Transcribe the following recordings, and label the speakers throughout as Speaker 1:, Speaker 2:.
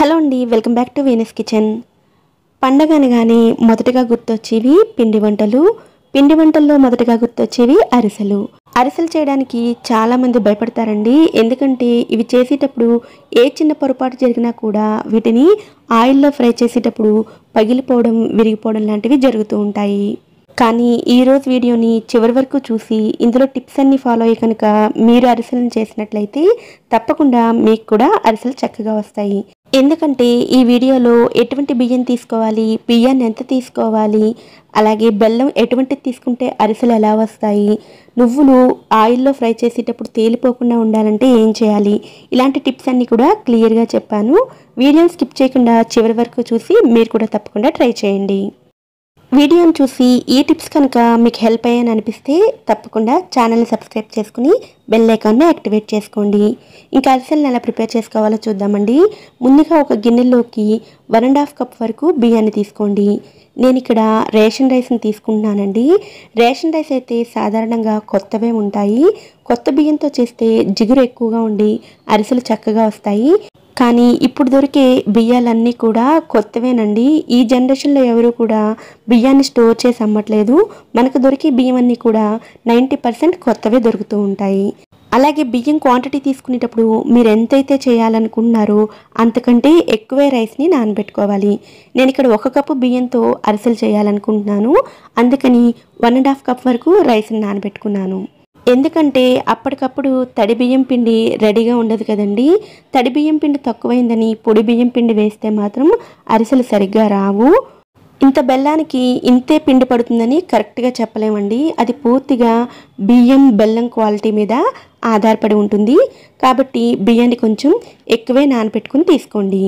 Speaker 1: hello అండి welcome back to Venus kitchen పండగ అనగానే మొదటగా గుర్తొచ్చేవి పిండి వంటలు పిండి వంటల్లో మొదటగా గుర్తొచ్చేవి అరిసెలు అరిసెలు చేయడానికి చాలామంది భయపడతారండి ఎందుకంటే ఇవి చేసేటప్పుడు ఏ చిన్న పొరపాటు జరిగినా కూడా వీటిని ఆయిల్లో ఫ్రై చేసేటప్పుడు పగిలిపోవడం విరిగిపోవడం లాంటివి జరుగుతూ ఉంటాయి కానీ ఈ రోజు వీడియోని చివరి వరకు చూసి ఇందులో టిప్స్ అన్ని ఫాలో అయ్యి కనుక మీరు అరిసెలను చేసినట్లయితే తప్పకుండా మీకు కూడా అరిసెలు చక్కగా వస్తాయి ఎందుకంటే ఈ వీడియోలో ఎటువంటి బియ్యం తీసుకోవాలి బియ్యాన్ని ఎంత తీసుకోవాలి అలాగే బెల్లం ఎటువంటిది తీసుకుంటే అరిసెలు ఎలా వస్తాయి నువ్వులు ఆయిల్లో ఫ్రై చేసేటప్పుడు తేలిపోకుండా ఉండాలంటే ఏం చేయాలి ఇలాంటి టిప్స్ అన్ని కూడా క్లియర్గా చెప్పాను వీడియోని స్కిప్ చేయకుండా చివరి వరకు చూసి మీరు కూడా తప్పకుండా ట్రై చేయండి వీడియోని చూసి ఈ టిప్స్ కనుక మీకు హెల్ప్ అయ్యాని అనిపిస్తే తప్పకుండా ఛానల్ని సబ్స్క్రైబ్ చేసుకుని బెల్ ఐకాన్ని యాక్టివేట్ చేసుకోండి ఇంకా అరిసెలను ఎలా ప్రిపేర్ చేసుకోవాలో చూద్దామండి ముందుగా ఒక గిన్నెలోకి వన్ అండ్ హాఫ్ కప్ వరకు బియ్యాన్ని తీసుకోండి నేను ఇక్కడ రేషన్ రైస్ని తీసుకుంటున్నానండి రేషన్ రైస్ అయితే సాధారణంగా కొత్తవే ఉంటాయి కొత్త బియ్యంతో చేస్తే జిగురు ఎక్కువగా ఉండి అరిసెలు చక్కగా వస్తాయి కానీ ఇప్పుడు దొరికే బియ్యాలన్నీ కూడా కొత్తవేనండి ఈ జనరేషన్లో ఎవరు కూడా బియ్యాన్ని స్టోర్ చేసి అమ్మట్లేదు మనకు దొరికే బియ్యం అన్నీ కూడా నైంటీ పర్సెంట్ కొత్తవే దొరుకుతూ ఉంటాయి అలాగే బియ్యం క్వాంటిటీ తీసుకునేటప్పుడు మీరు ఎంతైతే చేయాలనుకుంటున్నారో అంతకంటే ఎక్కువే రైస్ని నానబెట్టుకోవాలి నేను ఇక్కడ ఒక కప్పు బియ్యంతో అరిసెలు చేయాలనుకుంటున్నాను అందుకని వన్ అండ్ హాఫ్ కప్ వరకు రైస్ని నానబెట్టుకున్నాను ఎందుకంటే అప్పటికప్పుడు తడి బియ్యం పిండి రెడీగా ఉండదు కదండి తడి బియ్యం పిండి తక్కువైందని పొడి బియ్యం పిండి వేస్తే మాత్రం అరిసెలు సరిగ్గా రావు ఇంత బెల్లానికి ఇంతే పిండి పడుతుందని కరెక్ట్గా చెప్పలేమండి అది పూర్తిగా బియ్యం బెల్లం క్వాలిటీ మీద ఆధారపడి ఉంటుంది కాబట్టి బియ్యాన్ని కొంచెం ఎక్కువే నానబెట్టుకుని తీసుకోండి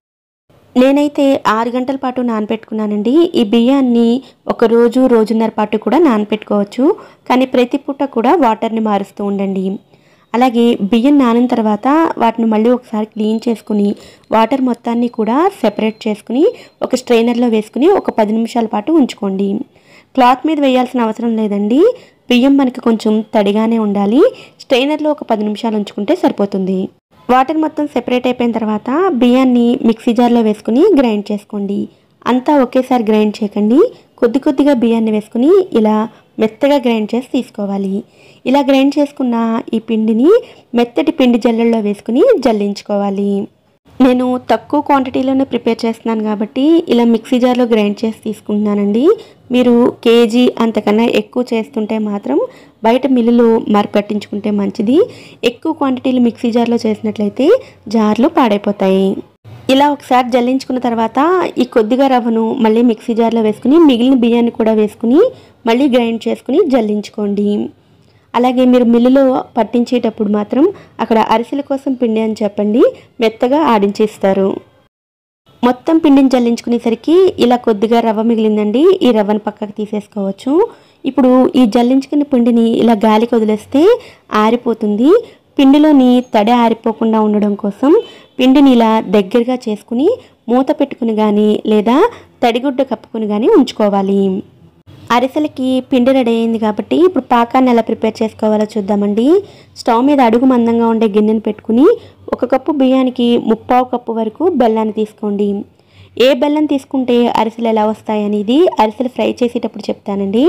Speaker 1: నేనైతే ఆరు గంటల పాటు నానబెట్టుకున్నానండి ఈ బియ్యాన్ని ఒక రోజు రోజున్నర పాటు కూడా నానబెట్టుకోవచ్చు కానీ ప్రతి పూట కూడా వాటర్ని మారుస్తూ ఉండండి అలాగే బియ్యం నానిన తర్వాత వాటిని మళ్ళీ ఒకసారి క్లీన్ చేసుకుని వాటర్ మొత్తాన్ని కూడా సెపరేట్ చేసుకుని ఒక స్ట్రైనర్లో వేసుకుని ఒక పది నిమిషాల పాటు ఉంచుకోండి క్లాత్ మీద వేయాల్సిన అవసరం లేదండి బియ్యం మనకి కొంచెం తడిగానే ఉండాలి స్ట్రైనర్లో ఒక పది నిమిషాలు ఉంచుకుంటే సరిపోతుంది వాటర్ మొత్తం సెపరేట్ అయిపోయిన తర్వాత బియ్యాన్ని మిక్సీ జార్లో వేసుకుని గ్రైండ్ చేసుకోండి అంతా ఒకేసారి గ్రైండ్ చేయకండి కొద్ది కొద్దిగా బియ్యాన్ని వేసుకుని ఇలా మెత్తగా గ్రైండ్ చేసి తీసుకోవాలి ఇలా గ్రైండ్ చేసుకున్న ఈ పిండిని మెత్తటి పిండి జల్లెల్లో వేసుకుని జల్లించుకోవాలి నేను తక్కువ క్వాంటిటీలోనే ప్రిపేర్ చేస్తున్నాను కాబట్టి ఇలా మిక్సీ జార్లో గ్రైండ్ చేసి తీసుకుంటున్నానండి మీరు కేజీ అంతకన్నా ఎక్కువ చేస్తుంటే మాత్రం బయట మిల్లులో మరపట్టించుకుంటే మంచిది ఎక్కువ క్వాంటిటీలు మిక్సీ జార్లో చేసినట్లయితే జార్లు పాడైపోతాయి ఇలా ఒకసారి జల్లించుకున్న తర్వాత ఈ కొద్దిగా రవ్వను మళ్ళీ మిక్సీ జార్లో వేసుకుని మిగిలిన బియ్యాన్ని కూడా వేసుకుని మళ్ళీ గ్రైండ్ చేసుకుని జల్లించుకోండి అలాగే మీరు మిల్లులో పట్టించేటప్పుడు మాత్రం అక్కడ అరిసెల కోసం పిండి అని చెప్పండి మెత్తగా ఆడించేస్తారు మొత్తం పిండిని జల్లించుకునేసరికి ఇలా కొద్దిగా రవ్వ మిగిలిందండి ఈ రవ్వను పక్కకు తీసేసుకోవచ్చు ఇప్పుడు ఈ జల్లించుకున్న పిండిని ఇలా గాలికి వదిలేస్తే ఆరిపోతుంది పిండిలోని తడి ఆరిపోకుండా ఉండడం కోసం పిండిని ఇలా దగ్గరగా చేసుకుని మూత పెట్టుకుని కానీ లేదా తడిగుడ్డ కప్పుకుని కానీ ఉంచుకోవాలి అరిసెలకి పిండి రెడీ అయింది కాబట్టి ఇప్పుడు పాకాన్ని ఎలా ప్రిపేర్ చేసుకోవాలో చూద్దామండి స్టవ్ మీద అడుగు మందంగా ఉండే గిన్నెను పెట్టుకుని ఒక కప్పు బియ్యానికి ముప్పావు కప్పు వరకు బెల్లాన్ని తీసుకోండి ఏ బెల్లం తీసుకుంటే అరిసెలు ఎలా వస్తాయి అనేది అరిసెలు ఫ్రై చేసేటప్పుడు చెప్తానండి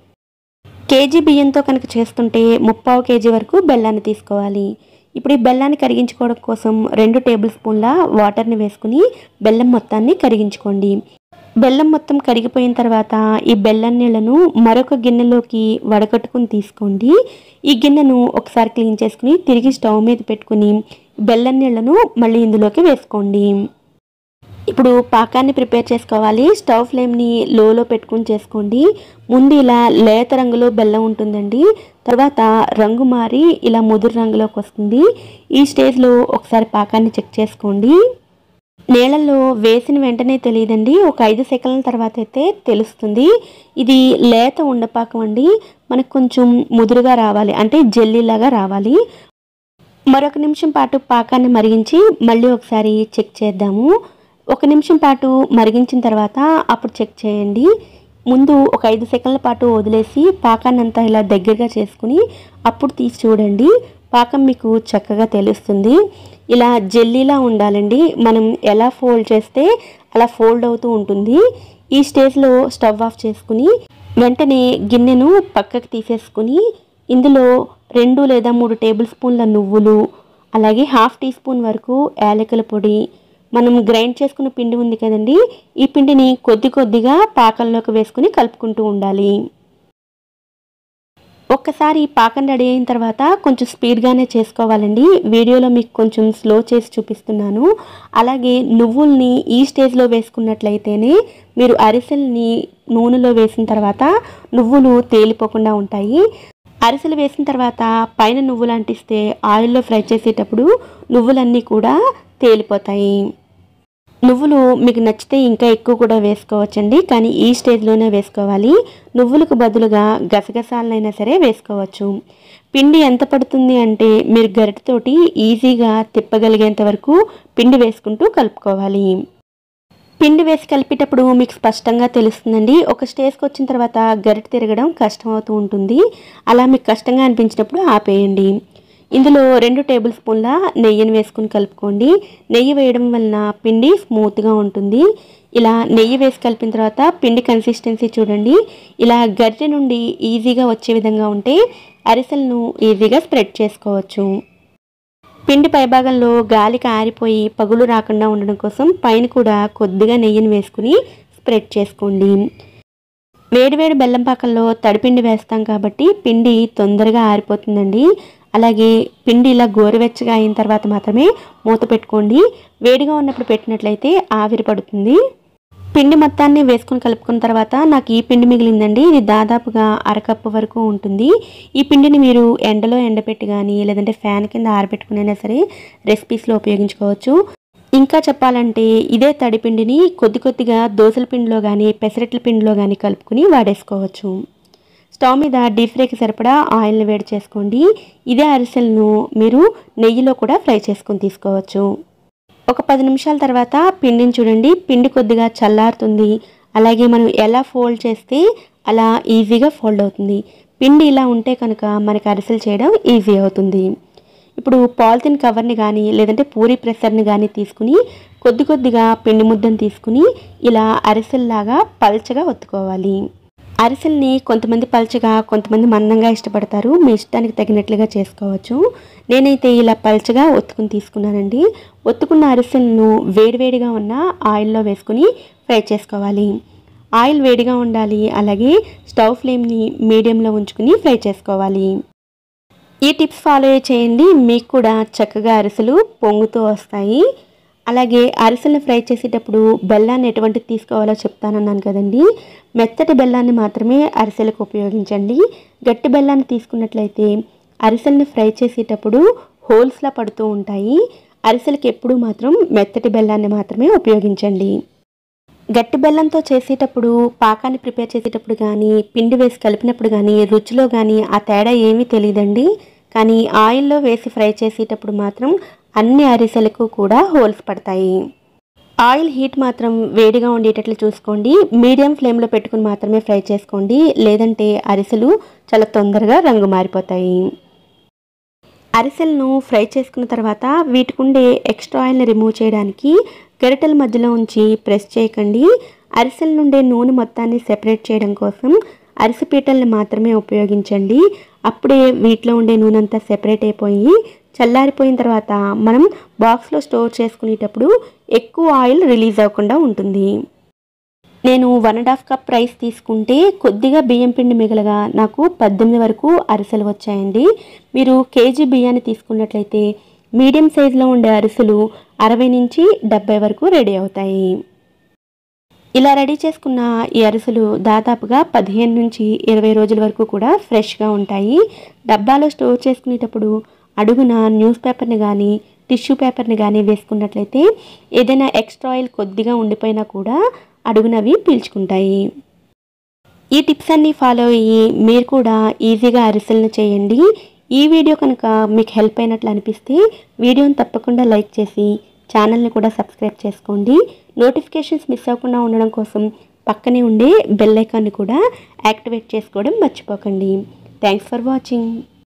Speaker 1: కేజీ బియ్యంతో కనుక చేస్తుంటే ముప్పావు కేజీ వరకు బెల్లాన్ని తీసుకోవాలి ఇప్పుడు ఈ బెల్లాన్ని కరిగించుకోవడం కోసం రెండు టేబుల్ స్పూన్ల వాటర్ని వేసుకుని బెల్లం మొత్తాన్ని కరిగించుకోండి బెల్లం మొత్తం కరిగిపోయిన తర్వాత ఈ బెల్లం నీళ్ళను మరొక గిన్నెలోకి వడకట్టుకుని తీసుకోండి ఈ గిన్నెను ఒకసారి క్లీన్ చేసుకుని తిరిగి స్టవ్ మీద పెట్టుకుని బెల్లం నీళ్ళను మళ్ళీ ఇందులోకి వేసుకోండి ఇప్పుడు పాకాన్ని ప్రిపేర్ చేసుకోవాలి స్టవ్ ఫ్లేమ్ని లోలో పెట్టుకుని చేసుకోండి ముందు ఇలా లేత రంగులో బెల్లం ఉంటుందండి తర్వాత రంగు మారి ఇలా ముదురు రంగులోకి వస్తుంది ఈ స్టేజ్లో ఒకసారి పాకాన్ని చెక్ చేసుకోండి నీళ్ళల్లో వేసిన వెంటనే తెలియదండి ఒక ఐదు సెకండ్ల తర్వాత అయితే తెలుస్తుంది ఇది లేత ఉండపాకం అండి మనకు కొంచెం ముదురుగా రావాలి అంటే జెల్లీలాగా రావాలి మరొక నిమిషం పాటు పాకాన్ని మరిగించి మళ్ళీ ఒకసారి చెక్ చేద్దాము ఒక నిమిషం పాటు మరిగించిన తర్వాత అప్పుడు చెక్ చేయండి ముందు ఒక ఐదు సెకండ్ల పాటు వదిలేసి పాకాన్ని అంతా ఇలా దగ్గరగా చేసుకుని అప్పుడు తీసి చూడండి పాకం మీకు చక్కగా తెలుస్తుంది ఇలా జెల్లీలా ఉండాలండి మనం ఎలా ఫోల్డ్ చేస్తే అలా ఫోల్డ్ అవుతూ ఉంటుంది ఈ స్టేజ్లో స్టవ్ ఆఫ్ చేసుకుని వెంటనే గిన్నెను పక్కకు తీసేసుకుని ఇందులో రెండు లేదా మూడు టేబుల్ స్పూన్ల నువ్వులు అలాగే హాఫ్ టీ స్పూన్ వరకు యాలకుల పొడి మనం గ్రైండ్ చేసుకున్న పిండి ఉంది కదండి ఈ పిండిని కొద్ది కొద్దిగా పాకంలోకి వేసుకుని కలుపుకుంటూ ఉండాలి ఒక్కసారి పాకం రెడీ అయిన తర్వాత కొంచెం స్పీడ్గానే చేసుకోవాలండి వీడియోలో మీకు కొంచెం స్లో చేసి చూపిస్తున్నాను అలాగే నువ్వుల్ని ఈ స్టేజ్లో వేసుకున్నట్లయితేనే మీరు అరిసెల్ని నూనెలో వేసిన తర్వాత నువ్వులు తేలిపోకుండా ఉంటాయి అరిసెలు వేసిన తర్వాత పైన నువ్వులు అంటిస్తే ఆయిల్లో ఫ్రై చేసేటప్పుడు నువ్వులన్నీ కూడా తేలిపోతాయి నువ్వులు మీకు నచ్చితే ఇంకా ఎక్కువ కూడా వేసుకోవచ్చండి కానీ ఈ స్టేజ్లోనే వేసుకోవాలి నువ్వులకు బదులుగా గసగసాలనైనా సరే వేసుకోవచ్చు పిండి ఎంత పడుతుంది అంటే మీరు గరిటతోటి ఈజీగా తిప్పగలిగేంత వరకు పిండి వేసుకుంటూ కలుపుకోవాలి పిండి వేసి కలిపేటప్పుడు మీకు స్పష్టంగా తెలుస్తుందండి ఒక స్టేజ్కి వచ్చిన తర్వాత గరిట తిరగడం కష్టం అవుతూ ఉంటుంది అలా మీకు కష్టంగా అనిపించినప్పుడు ఆపేయండి ఇందులో రెండు టేబుల్ స్పూన్ల నెయ్యిని వేసుకుని కలుపుకోండి నెయ్యి వేయడం వలన పిండి స్మూత్గా ఉంటుంది ఇలా నెయ్యి వేసి కలిపిన తర్వాత పిండి కన్సిస్టెన్సీ చూడండి ఇలా గరిటె నుండి ఈజీగా వచ్చే విధంగా ఉంటే అరిసెలను ఈజీగా స్ప్రెడ్ చేసుకోవచ్చు పిండి పైభాగంలో గాలికి ఆరిపోయి పగులు రాకుండా ఉండడం కోసం పైన కూడా కొద్దిగా నెయ్యిని వేసుకుని స్ప్రెడ్ చేసుకోండి వేడివేడి బెల్లం పాకంలో తడిపిండి వేస్తాం కాబట్టి పిండి తొందరగా ఆరిపోతుందండి అలాగే పిండి ఇలా గోరువెచ్చగా అయిన తర్వాత మాత్రమే మూత పెట్టుకోండి వేడిగా ఉన్నప్పుడు పెట్టినట్లయితే ఆవిరి పడుతుంది పిండి మొత్తాన్ని వేసుకుని కలుపుకున్న తర్వాత నాకు ఈ పిండి మిగిలిందండి ఇది దాదాపుగా అరకప్పు వరకు ఉంటుంది ఈ పిండిని మీరు ఎండలో ఎండపెట్టి కానీ లేదంటే ఫ్యాన్ కింద ఆరబెట్టుకునైనా సరే రెసిపీస్లో ఉపయోగించుకోవచ్చు ఇంకా చెప్పాలంటే ఇదే తడి పిండిని కొద్ది కొద్దిగా దోసల పిండిలో కానీ పెసరట్ల పిండిలో కానీ కలుపుకుని వాడేసుకోవచ్చు స్టవ్ మీద డీప్ ఫ్రైకి సరిపడా ఆయిల్ని వేడి చేసుకోండి ఇదే అరిసెలను మీరు నెయ్యిలో కూడా ఫ్రై చేసుకొని తీసుకోవచ్చు ఒక పది నిమిషాల తర్వాత పిండిని చూడండి పిండి కొద్దిగా చల్లారుతుంది అలాగే మనం ఎలా ఫోల్డ్ చేస్తే అలా ఈజీగా ఫోల్డ్ అవుతుంది పిండి ఇలా ఉంటే కనుక మనకి అరిసెలు చేయడం ఈజీ అవుతుంది ఇప్పుడు పాలిథిన్ కవర్ని కానీ లేదంటే పూరి ప్రెషర్ని కానీ తీసుకుని కొద్ది కొద్దిగా పిండి ముద్దను తీసుకుని ఇలా అరిసెల్లాగా పల్చగా ఒత్తుకోవాలి అరిసెల్ని కొంతమంది పల్చగా కొంతమంది మందంగా ఇష్టపడతారు మీ ఇష్టానికి తగినట్లుగా చేసుకోవచ్చు నేనైతే ఇలా పల్చగా ఒత్తుకుని తీసుకున్నానండి ఒత్తుకున్న అరిసెలను వేడివేడిగా ఉన్న ఆయిల్లో వేసుకుని ఫ్రై చేసుకోవాలి ఆయిల్ వేడిగా ఉండాలి అలాగే స్టవ్ ఫ్లేమ్ని మీడియంలో ఉంచుకుని ఫ్రై చేసుకోవాలి ఈ టిప్స్ ఫాలో చేయండి మీకు కూడా చక్కగా అరిసెలు పొంగుతూ వస్తాయి అలాగే అరిసెలను ఫ్రై చేసేటప్పుడు బెల్లాన్ని ఎటువంటిది తీసుకోవాలో చెప్తానన్నాను కదండి మెత్తటి బెల్లాన్ని మాత్రమే అరిసెలకు ఉపయోగించండి గట్టి బెల్లాన్ని తీసుకున్నట్లయితే అరిసెల్ని ఫ్రై చేసేటప్పుడు హోల్స్లా పడుతూ ఉంటాయి అరిసెలకి ఎప్పుడు మాత్రం మెత్తటి బెల్లాన్ని మాత్రమే ఉపయోగించండి గట్టి బెల్లంతో చేసేటప్పుడు పాకాన్ని ప్రిపేర్ చేసేటప్పుడు కానీ పిండి వేసి కలిపినప్పుడు కానీ రుచిలో కానీ ఆ తేడా ఏమీ తెలియదండి కానీ ఆయిల్లో వేసి ఫ్రై చేసేటప్పుడు మాత్రం అన్ని అరిసెలకు కూడా హోల్స్ పడతాయి ఆయిల్ హీట్ మాత్రం వేడిగా ఉండేటట్లు చూసుకోండి మీడియం ఫ్లేమ్లో పెట్టుకుని మాత్రమే ఫ్రై చేసుకోండి లేదంటే అరిసెలు చాలా తొందరగా రంగు మారిపోతాయి అరిసెలను ఫ్రై చేసుకున్న తర్వాత వీటికుండే ఎక్స్ట్రా ఆయిల్ని రిమూవ్ చేయడానికి గరిటెల మధ్యలో ఉంచి ప్రెస్ చేయకండి అరిసెల నుండే నూనె మొత్తాన్ని సెపరేట్ చేయడం కోసం అరిసె పీటల్ని మాత్రమే ఉపయోగించండి అప్పుడే వీటిలో ఉండే నూనె అంతా సెపరేట్ అయిపోయి చల్లారిపోయిన తర్వాత మనం బాక్స్లో స్టోర్ చేసుకునేటప్పుడు ఎక్కువ ఆయిల్ రిలీజ్ అవ్వకుండా ఉంటుంది నేను one and half cup rice తీసుకుంటే కొద్దిగా బియ్యం పిండి మిగలగా నాకు పద్దెనిమిది వరకు అరిసెలు వచ్చాయండి మీరు కేజీ బియ్యాన్ని తీసుకున్నట్లయితే మీడియం సైజులో ఉండే అరిసెలు అరవై నుంచి డెబ్బై వరకు రెడీ అవుతాయి ఇలా రెడీ చేసుకున్న ఈ అరిసెలు దాదాపుగా పదిహేను నుంచి ఇరవై రోజుల వరకు కూడా ఫ్రెష్గా ఉంటాయి డబ్బాలో స్టోర్ చేసుకునేటప్పుడు అడుగున న్యూస్ పేపర్ని కానీ టిష్యూ పేపర్ని కానీ వేసుకున్నట్లయితే ఏదైనా ఎక్స్ట్రా ఆయిల్ కొద్దిగా ఉండిపోయినా కూడా అడుగునవి పీల్చుకుంటాయి ఈ టిప్స్ అన్నీ ఫాలో అయ్యి మీరు కూడా ఈజీగా అరిసెలను చేయండి ఈ వీడియో కనుక మీకు హెల్ప్ అయినట్లు అనిపిస్తే వీడియోని తప్పకుండా లైక్ చేసి ఛానల్ని కూడా సబ్స్క్రైబ్ చేసుకోండి నోటిఫికేషన్స్ మిస్ అవ్వకుండా ఉండడం కోసం పక్కనే ఉండే బెల్ ఐకాన్ని కూడా యాక్టివేట్ చేసుకోవడం మర్చిపోకండి థ్యాంక్స్ ఫర్ వాచింగ్